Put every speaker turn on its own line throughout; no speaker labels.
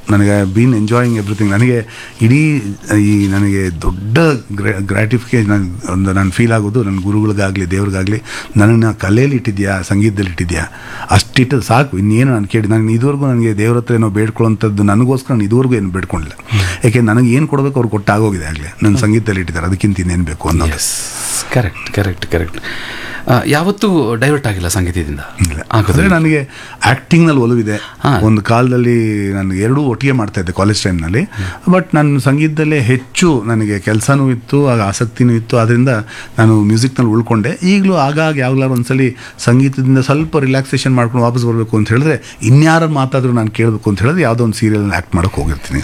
ನನಗೆ bean enjoying everything ನನಗೆ ಇಡೀ ಈ ನನಗೆ ದೊಡ್ಡ ಗ್ರ್ಯಾಟಿಫಿಕೇಶನ್ ಒಂದು ನಾನು ಫೀಲ್ ಆಗೋದು ನನ್ನ ಗುರುಗಳಿಗಾಗಲಿ ದೇವ್ರಿಗಾಗಲಿ ನನ್ನನ್ನು ಕಲೆಯಲ್ಲಿ ಇಟ್ಟಿದ್ಯಾ ಸಂಗೀತದಲ್ಲಿ ಇಟ್ಟಿದ್ಯಾ ಅಷ್ಟಿಟ್ಟು ಸಾಕು ಇನ್ನೇನು ನಾನು ಕೇಳಿ ನಾನು ಇದುವರೆಗೂ ನನಗೆ ದೇವ್ರ ಹತ್ರ ಏನೋ ಬೇಡ್ಕೊಳ್ಳೋಂಥದ್ದು ನನಗೋಸ್ಕರ ನಾನು ಇದುವರೆಗೂ ಏನು ಬೇಡ್ಕೊಂಡಿಲ್ಲ ಯಾಕೆ ನನಗೆ ಏನು ಕೊಡಬೇಕು ಅವ್ರು ಕೊಟ್ಟಾಗೋಗಿದೆ ಆಗಲೇ ನನ್ನ ಸಂಗೀತದಲ್ಲಿ ಇಟ್ಟಿದ್ದಾರೆ ಅದಕ್ಕಿಂತ ಇನ್ನೇನು ಬೇಕು ಅನ್ನೋದು
ಎಸ್ ಕರೆಕ್ಟ್ ಕರೆಕ್ಟ್ ಕರೆಕ್ಟ್ ಯಾವತ್ತೂ ಡೈವರ್ಟ್ ಆಗಿಲ್ಲ ಸಂಗೀತದಿಂದ
ಇಲ್ಲ
ಆಗೋದಿಲ್ಲ
ಅಂದರೆ ನನಗೆ ಆ್ಯಕ್ಟಿಂಗ್ನಲ್ಲಿ ಒಲವಿದೆ
ಹಾ.
ಒಂದು ಕಾಲದಲ್ಲಿ ನಾನು ಎರಡೂ ಒಟ್ಟಿಗೆ ಮಾಡ್ತಾ ಇದ್ದೆ ಕಾಲೇಜ್ ಟೈಮ್ನಲ್ಲಿ ಬಟ್ ನಾನು ಸಂಗೀತದಲ್ಲೇ ಹೆಚ್ಚು ನನಗೆ ಕೆಲಸನೂ ಇತ್ತು ಆಗ ಆಸಕ್ತಿನೂ ಇತ್ತು ಅದರಿಂದ ನಾನು ಮ್ಯೂಸಿಕ್ನಲ್ಲಿ ಉಳ್ಕೊಂಡೆ ಈಗಲೂ ಆಗಾಗ ಯಾವಾಗಲಾರು ಒಂದ್ಸಲಿ ಸಂಗೀತದಿಂದ ಸ್ವಲ್ಪ ರಿಲ್ಯಾಕ್ಸೇಷನ್ ಮಾಡ್ಕೊಂಡು ವಾಪಸ್ ಬರಬೇಕು ಅಂತ ಹೇಳಿದ್ರೆ ಇನ್ಯಾರ ಮಾತಾದರೂ ನಾನು ಕೇಳಬೇಕು ಅಂತ ಹೇಳಿದ್ರೆ ಯಾವುದೋ ಒಂದು ಸೀರಿಯಲ್ ಆ್ಯಕ್ಟ್ ಮಾಡೋಕೆ ಹೋಗಿರ್ತೀನಿ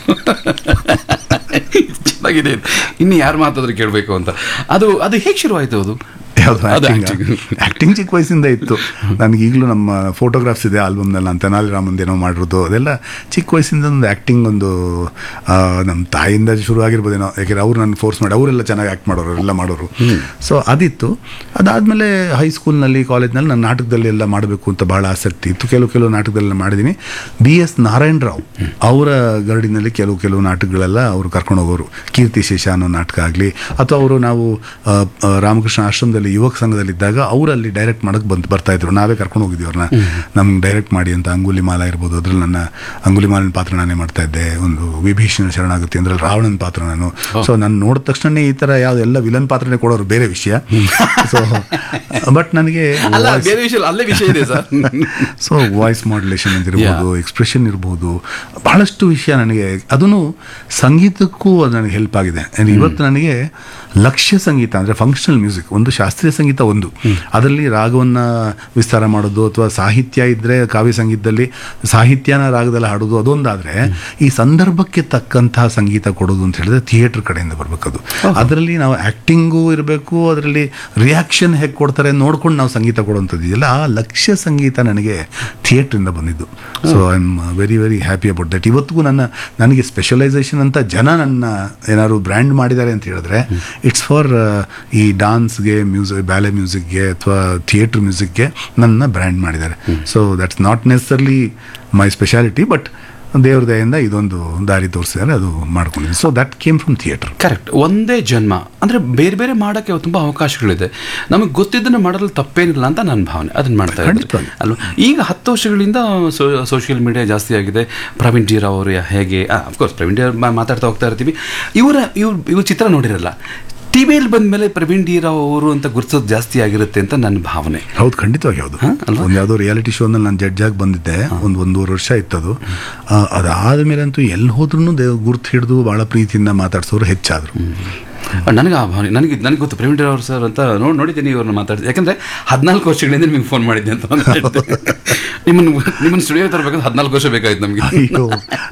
ಚೆನ್ನಾಗಿದೆ ಇದು. ಇನ್ನು ಯಾರು ಮಾತಾದ್ರೆ ಕೇಳಬೇಕು ಅಂತ ಅದು ಅದು ಹೇಗೆ ಶುರುವಾಯಿತು ಅದು
ಯಾವುದು
ಅದು
ಆ್ಯಕ್ಟಿಂಗ್
acting.
ಆ್ಯಕ್ಟಿಂಗ್ ಚಿಕ್ಕ ವಯಸ್ಸಿಂದ ಇತ್ತು ನನಗೆ ಈಗಲೂ ನಮ್ಮ ಫೋಟೋಗ್ರಾಫ್ಸ್ ಇದೆ ಆಲ್ಬಮ್ನಲ್ಲಿ ನಾನು ತೆನಾಲಿ ರಾಮಂದ್ ಏನೋ ಮಾಡಿರೋದು ಅದೆಲ್ಲ ಚಿಕ್ಕ ವಯಸ್ಸಿಂದ ಒಂದು ಆ್ಯಕ್ಟಿಂಗ್ ಒಂದು ಆ, ನಮ್ಮ ತಾಯಿಯಿಂದ ಶುರು ಆಗಿರ್ಬೋದೇನೋ ಯಾಕೆಂದ್ರೆ ಅವ್ರು ನನ್ನ ಫೋರ್ಸ್ ಮಾಡಿ ಅವರೆಲ್ಲ ಚೆನ್ನಾಗಿ ಆ್ಯಕ್ಟ್ ಮಾಡೋರು ಎಲ್ಲ ಮಾಡೋರು ಸೊ ಅದಿತ್ತು ಅದಾದಮೇಲೆ ಹೈಸ್ಕೂಲ್ನಲ್ಲಿ ಕಾಲೇಜ್ನಲ್ಲಿ ನಾನು ನಾಟಕದಲ್ಲಿ ಎಲ್ಲ ಮಾಡಬೇಕು ಅಂತ ಭಾಳ ಆಸಕ್ತಿ ಇತ್ತು ಕೆಲವು ಕೆಲವು ನಾಟಕದಲ್ಲೆಲ್ಲ ಮಾಡಿದ್ದೀನಿ ಬಿ ಎಸ್ ನಾರಾಯಣ ರಾವ್ ಅವರ ಗರಡಿನಲ್ಲಿ ಕೆಲವು ಕೆಲವು ನಾಟಕಗಳೆಲ್ಲ ಅವರು ಕರ್ಕೊಂಡು ಹೋಗೋರು ಕೀರ್ತಿ ಶೇಷ ಅನ್ನೋ ನಾಟಕ ಆಗಲಿ ಅಥವಾ ಅವರು ನಾವು ಆ, ಆ, ರಾಮಕೃಷ್ಣ ಆಶ್ರಮದಲ್ಲಿ ಯುವಕ ಸಂಘದಲ್ಲಿದ್ದಾಗ ಅವರಲ್ಲಿ ಡೈರೆಕ್ಟ್ ಮಾಡಕ್ಕೆ ಬಂದು ಬರ್ತಾ ಇದ್ರು ನಾವೇ ಕರ್ಕೊಂಡು ಹೋಗಿದ್ವಿ ಅವ್ರನ್ನ ನಮ್ಗೆ ಡೈರೆಕ್ಟ್ ಮಾಡಿ ಅಂತ ಅಂಗುಲಿ ಮಾಲ ಇರ್ಬೋದು ಅದ್ರಲ್ಲಿ ನನ್ನ ಅಂಗುಲಿ ಮಾಲಿನ ಪಾತ್ರ ನಾನೇ ಮಾಡ್ತಾ ಇದ್ದೆ ಒಂದು ವಿಭೀಷಣ ಶರಣಾಗುತ್ತೆ ಅದ್ರಲ್ಲಿ ರಾವಣನ ಪಾತ್ರ ನಾನು ಸೊ ನಾನು ನೋಡಿದ ತಕ್ಷಣ ಈ ಥರ ಯಾವುದೆಲ್ಲ ವಿಲನ್ ಪಾತ್ರನೇ ಕೊಡೋರು ಬೇರೆ ವಿಷಯ ಸೊ ಬಟ್ ನನಗೆ
ಅಲ್ಲ ಬೇರೆ ವಿಷಯ ಅಲ್ಲೇ ವಿಷಯ ಇದೆ ಸರ್
ಸೊ ವಾಯ್ಸ್ ಮಾಡ್ಯುಲೇಷನ್ ಅಂತ ಇರ್ಬೋದು ಎಕ್ಸ್ಪ್ರೆಷನ್ ಇರ್ಬೋದು ಬಹಳಷ್ಟು ವಿಷಯ ನನಗೆ ಅದನ್ನು ಸಂಗೀತಕ್ಕೂ ಅದು ನನಗೆ ಹೆಲ್ಪ್ ಆಗಿದೆ And ಇವತ್ತು ನನಗೆ ಲಕ್ಷ್ಯ ಸಂಗೀತ ಅಂದರೆ ಫಂಕ್ಷನಲ್ ಮ್ಯೂಸಿಕ್ ಒಂದು ಶಾಸ್ತ್ರೀಯ ಸಂಗೀತ ಒಂದು ಅದರಲ್ಲಿ ರಾಗವನ್ನು ವಿಸ್ತಾರ ಮಾಡೋದು ಅಥವಾ ಸಾಹಿತ್ಯ ಇದ್ದರೆ ಕಾವ್ಯ ಸಂಗೀತದಲ್ಲಿ ಸಾಹಿತ್ಯನ ರಾಗದಲ್ಲಿ ಹಾಡೋದು ಅದೊಂದಾದರೆ ಈ ಸಂದರ್ಭಕ್ಕೆ ತಕ್ಕಂತಹ ಸಂಗೀತ ಕೊಡೋದು ಅಂತ ಹೇಳಿದ್ರೆ ಥಿಯೇಟರ್ ಕಡೆಯಿಂದ ಬರಬೇಕದು ಅದರಲ್ಲಿ ನಾವು ಆ್ಯಕ್ಟಿಂಗು ಇರಬೇಕು ಅದರಲ್ಲಿ ರಿಯಾಕ್ಷನ್ ಹೇಗೆ ಕೊಡ್ತಾರೆ ನೋಡ್ಕೊಂಡು ನಾವು ಸಂಗೀತ ಕೊಡುವಂಥದ್ದು ಇದೆಯಲ್ಲ ಆ ಲಕ್ಷ್ಯ ಸಂಗೀತ ನನಗೆ ಥಿಯೇಟ್ರಿಂದ ಬಂದಿದ್ದು so I am very very happy about that ಇವತ್ತಿಗೂ ನನ್ನ ನನಗೆ ಸ್ಪೆಷಲೈಸೇಷನ್ ಅಂತ ಜನ ನನ್ನ ಏನಾದ್ರು ಬ್ರ್ಯಾಂಡ್ ಮಾಡಿದ್ದಾರೆ ಅಂತ ಹೇಳಿದ್ರೆ ಇಟ್ಸ್ ಫಾರ್ ಈ ಡಾನ್ಸ್ಗೆ ಮ್ಯೂಸಿಕ್ ಬ್ಯಾಲೆ ಮ್ಯೂಸಿಕ್ಗೆ ಅಥವಾ ಥಿಯೇಟ್ರ್ ಮ್ಯೂಸಿಕ್ಗೆ ನನ್ನ ಬ್ರ್ಯಾಂಡ್ ಮಾಡಿದ್ದಾರೆ so that's not necessarily my speciality but ದೇವ್ರ ದಯೆಯಿಂದ ಇದೊಂದು ದಾರಿ ತೋರಿಸಿದ್ದಾರೆ ಅದು ಮಾಡ್ಕೊಂಡಿದ್ದೀನಿ so that came from theatre
correct ಒಂದೇ ಜನ್ಮ ಅಂದರೆ ಬೇರೆ ಬೇರೆ ಮಾಡೋಕ್ಕೆ ತುಂಬ ಅವಕಾಶಗಳಿದೆ ನಮಗೆ ಗೊತ್ತಿದ್ದನ್ನು ಮಾಡೋದ್ರಲ್ಲಿ ತಪ್ಪೇನಿಲ್ಲ ಅಂತ ನನ್ನ ಭಾವನೆ ಅದನ್ನು ಮಾಡ್ತಾ ಇದ್ದೀನಿ
ಖಂಡಿತವಾಗಿ.
ಅಲ್ವಾ ಈಗ ಹತ್ತು ವರ್ಷಗಳಿಂದ ಸೋಷಿಯಲ್ ಮೀಡಿಯಾ ಜಾಸ್ತಿ ಆಗಿದೆ ಪ್ರವೀಣ್ ಜೀರಾ ಅವರು ಹೇಗೆ ಅಫ್ಕೋರ್ಸ್ ಪ್ರವೀಣ್ ಜೀರಾ ಮಾ- ಮಾತಾಡ್ತಾ ಹೋಗ್ತಾ ಇರ್ತೀವಿ ಇವರ ಇವ್ರು ಇವ್ರ ಚಿತ್ರ ನೋಡಿರಲ್ಲ ಟಿ ವಿಯಲ್ಲಿ ಬಂದ ಮೇಲೆ ಪ್ರವೀಣ್ ಡಿ ರಾವ್ ಅವರು ಅಂತ ಗುರುತಿಸೋದು ಜಾಸ್ತಿ ಆಗಿರುತ್ತೆ ಅಂತ ನನ್ನ ಭಾವನೆ
ಹೌದು ಖಂಡಿತವಾಗಿ ಹೌದು
ಹಾ, ಅಲ್ವಾ?
ಒಂದು ಯಾವುದೋ ರಿಯಾಲಿಟಿ ಶೋನಲ್ಲಿ ನಾನು ಜಡ್ಜ್ ಆಗಿ ಬಂದಿದ್ದೆ ಒಂದು ಒಂದೂವರೆ ವರ್ಷ ಇತ್ತದು ಆ, ಅದಾದ ಅಂತೂ ಎಲ್ಲಿ ಹೋದ್ರೂ ದೇವ್ ಗುರ್ತು ಹಿಡಿದು ಭಾಳ ಪ್ರೀತಿಯಿಂದ ಮಾತಾಡ್ಸೋರು ಹೆಚ್ಚಾದರು
ನನಗೆ ಆ ಭಾವನೆ ನನಗೆ ನನಗೆ ಗೊತ್ತು ಪ್ರವೀಣ್ ರಾವ್ ಸರ್ ಅಂತ ನೋಡಿ ನೋಡಿದ್ದೀನಿ ಇವ್ರನ್ನ ಮಾತಾಡಿದೆ ಯಾಕಂದ್ರೆ ಹದಿನಾಲ್ಕು ವರ್ಷಗಳಿಂದ ನಿಮಗೆ ಫೋನ್ ಮಾಡಿದ್ದೆ ಅಂತ ನಾನು ಹೇಳ್ದೆ. ನಿಮ್ಮನ್ನು ನಿಮ್ಮನ್ನು ಸ್ಟುಡಿಯೋ ತರಬೇಕಾದ್ರೆ ಹದಿನಾಲ್ಕು ವರ್ಷ ಬೇಕಾಯ್ತು ನಮಗೆ
ಅಯ್ಯೋ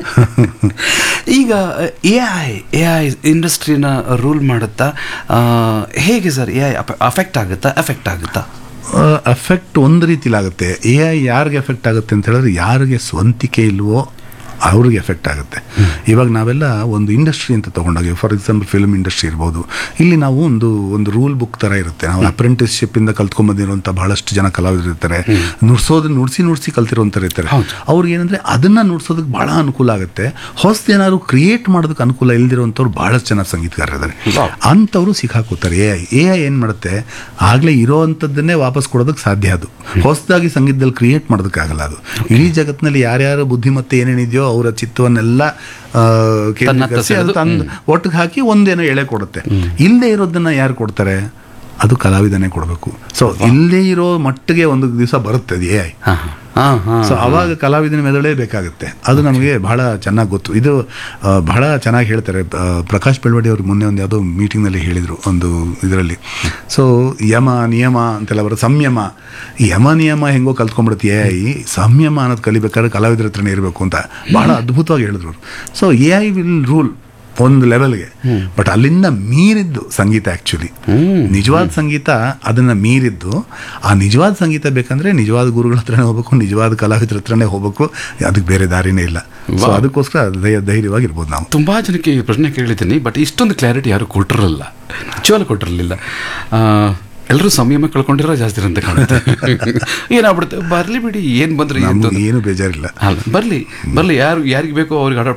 ಈಗ ಎ ಐ ಎ ಐ ಇಂಡಸ್ಟ್ರಿನ ರೂಲ್ ಮಾಡುತ್ತಾ ಆ, ಹೇಗೆ ಸರ್ ಎ ಐ ಅಫೆಕ್ಟ್ ಆಗುತ್ತಾ ಎಫೆಕ್ಟ್ ಆಗುತ್ತಾ
ಎಫೆಕ್ಟ್ ಒಂದು ರೀತಿಲಿ ಆಗುತ್ತೆ ಎ ಐ ಯಾರಿಗೆ ಎಫೆಕ್ಟ್ ಆಗುತ್ತೆ ಅಂತ ಹೇಳಿದ್ರೆ ಯಾರಿಗೆ ಸ್ವಂತಿಕೆ ಇಲ್ವೋ ಅವ್ರಿಗೆ ಎಫೆಕ್ಟ್ ಆಗುತ್ತೆ ಇವಾಗ ನಾವೆಲ್ಲ ಒಂದು ಇಂಡಸ್ಟ್ರಿ ಅಂತ ತೊಗೊಂಡಾಗ ಫಾರ್ ಎಕ್ಸಾಂಪಲ್ ಫಿಲ್ಮ್ ಇಂಡಸ್ಟ್ರಿ ಇರ್ಬೋದು ಇಲ್ಲಿ ನಾವು ಒಂದು ಒಂದು ರೂಲ್ ಬುಕ್ ಥರ ಇರುತ್ತೆ ನಾವು ಅಪ್ರೆಂಟಿಸ್ಶಿಪ್ಪಿಂದ ಕಲ್ತ್ಕೊಂಡ್ಬಂದಿರುವಂಥ ಬಹಳಷ್ಟು ಜನ ಕಲಾವಿದರು ಇರ್ತಾರೆ ನುಡ್ಸೋದು ನುಡ್ಸಿ ನುಡ್ಸಿ ಕಲ್ತಿರೋಂಥವ್ರು ಇರ್ತಾರೆ
ಹೌದು.
ಅವ್ರಿಗೆ ಏನಂದರೆ ಅದನ್ನು ನುಡ್ಸೋದಕ್ಕೆ ಭಾಳ ಅನುಕೂಲ ಆಗುತ್ತೆ ಹೊಸದು ಏನಾದ್ರು ಕ್ರಿಯೇಟ್ ಮಾಡೋದಕ್ಕೆ ಅನುಕೂಲ ಇಲ್ದಿರೋಂಥವ್ರು ಭಾಳಷ್ಟು ಜನ ಸಂಗೀತಗಾರರಿದ್ದಾರೆ
Wow.
ಅಂಥವ್ರು ಸಿಕ್ಕಾಕೋತಾರೆ ಎ ಐ ಎ ಐ ಏನು ಮಾಡುತ್ತೆ ಆಗಲೇ ಇರೋ ಅಂಥದ್ದನ್ನೇ ವಾಪಸ್ ಕೊಡೋದಕ್ಕೆ ಸಾಧ್ಯ ಅದು ಹೊಸದಾಗಿ ಸಂಗೀತದಲ್ಲಿ ಕ್ರಿಯೇಟ್ ಮಾಡೋದಕ್ಕಾಗಲ್ಲ ಅದು ಇಡೀ ಜಗತ್ತಿನಲ್ಲಿ ಯಾರ್ಯಾರ ಬುದ್ಧಿಮತ್ತೆ ಏನೇನಿದೆಯೋ ಅವರ ಚಿತ್ತವನ್ನೆಲ್ಲ ಆ, ಕೇಂದ್ರೀಕರಿಸಿ ಅದು ತಂದು ಒಟ್ಟಿಗೆ ಹಾಕಿ ಒಂದೇನೋ ಎಳೆ ಕೊಡುತ್ತೆ ಇಲ್ಲದೆ ಇರೋದನ್ನ ಯಾರು ಕೊಡ್ತಾರೆ ಅದು ಕಲಾವಿದನೇ ಕೊಡಬೇಕು ಸೊ ಇಲ್ಲೇ ಇರೋ ಮಟ್ಟಿಗೆ ಒಂದು ದಿವಸ ಬರುತ್ತೆ ಅದು ಎ ಐ
ಹಾಂ ಹಾಂ ಹಾಂ
ಸೊ ಅವಾಗ ಕಲಾವಿದನ ಮೆದುಳೇ ಬೇಕಾಗುತ್ತೆ ಅದು ನಮಗೆ ಬಹಳ ಚೆನ್ನಾಗಿ ಗೊತ್ತು ಇದು ಆ, ಬಹಳ ಚೆನ್ನಾಗಿ ಹೇಳ್ತಾರೆ ಆ, ಪ್ರಕಾಶ್ ಬೆಳವಡಿ ಅವರು ಮೊನ್ನೆ ಒಂದು ಯಾವುದೋ ಮೀಟಿಂಗ್ನಲ್ಲಿ ಹೇಳಿದರು ಒಂದು ಇದರಲ್ಲಿ ಸೊ ಯಮ ನಿಯಮ ಅಂತೆಲ್ಲ ಬರೋದು ಸಂಯಮ ಈ ಯಮ ನಿಯಮ ಹೆಂಗೋ ಕಲ್ತ್ಕೊಂಡ್ಬಿಡುತ್ತೆ ಎ ಐ ಸಂಯಮ ಅನ್ನೋದು ಕಲಿಬೇಕಾದ್ರೆ ಕಲಾವಿದರ ಹತ್ರನೇ ಇರಬೇಕು ಅಂತ ಬಹಳ ಅದ್ಭುತವಾಗಿ ಹೇಳಿದ್ರು so A I will rule ಒಂದು ಲೆವೆಲ್ಗೆ ಬಟ್ ಅಲ್ಲಿಂದ ಮೀರಿದ್ದು ಸಂಗೀತ ಆ್ಯಕ್ಚುಲಿ ನಿಜವಾದ ಸಂಗೀತ ಅದನ್ನ ಮೀರಿದ್ದು ಆ ನಿಜವಾದ ಸಂಗೀತ ಬೇಕಂದ್ರೆ ನಿಜವಾದ ಗುರುಗಳ ಹತ್ರನೇ ಹೋಗ್ಬೇಕು ನಿಜವಾದ ಕಲಾವಿದರ ಹತ್ರನೇ ಹೋಗ್ಬೇಕು ಅದಕ್ಕೆ ಬೇರೆ ದಾರಿನೇ ಇಲ್ಲ ಸೊ ಅದಕ್ಕೋಸ್ಕರ ಧೈರ್ಯ ಧೈರ್ಯವಾಗಿರ್ಬೋದು ನಾವು
ತುಂಬ ಜನಕ್ಕೆ ಈ ಪ್ರಶ್ನೆ ಕೇಳಿದ್ದೀನಿ ಬಟ್ ಇಷ್ಟೊಂದು ಕ್ಲಾರಿಟಿ ಯಾರು ಕೊಟ್ಟಿರಲಿಲ್ಲ ನಿಜವಾಗ್ಲೂ ಕೊಟ್ಟಿರಲಿಲ್ಲ ಎಲ್ಲರೂ ಸಂಯಮ ಕಳ್ಕೊಂಡಿರೋ ಜಾಸ್ತಿ ಅಂತ ಕಾಣುತ್ತೆ ಏನಾಗ್ಬಿಡುತ್ತೆ ಬರಲಿ ಬಿಡಿ ಏನು ಬಂದ್ರೆ ಏನು
ನಮ್ಗೆ ಏನು ಬೇಜಾರಿಲ್ಲ
ಅಲ್ಲ ಬರಲಿ ಬರಲಿ ಯಾರು ಯಾರಿಗೆ ಬೇಕೋ ಅವ್ರಿಗೆ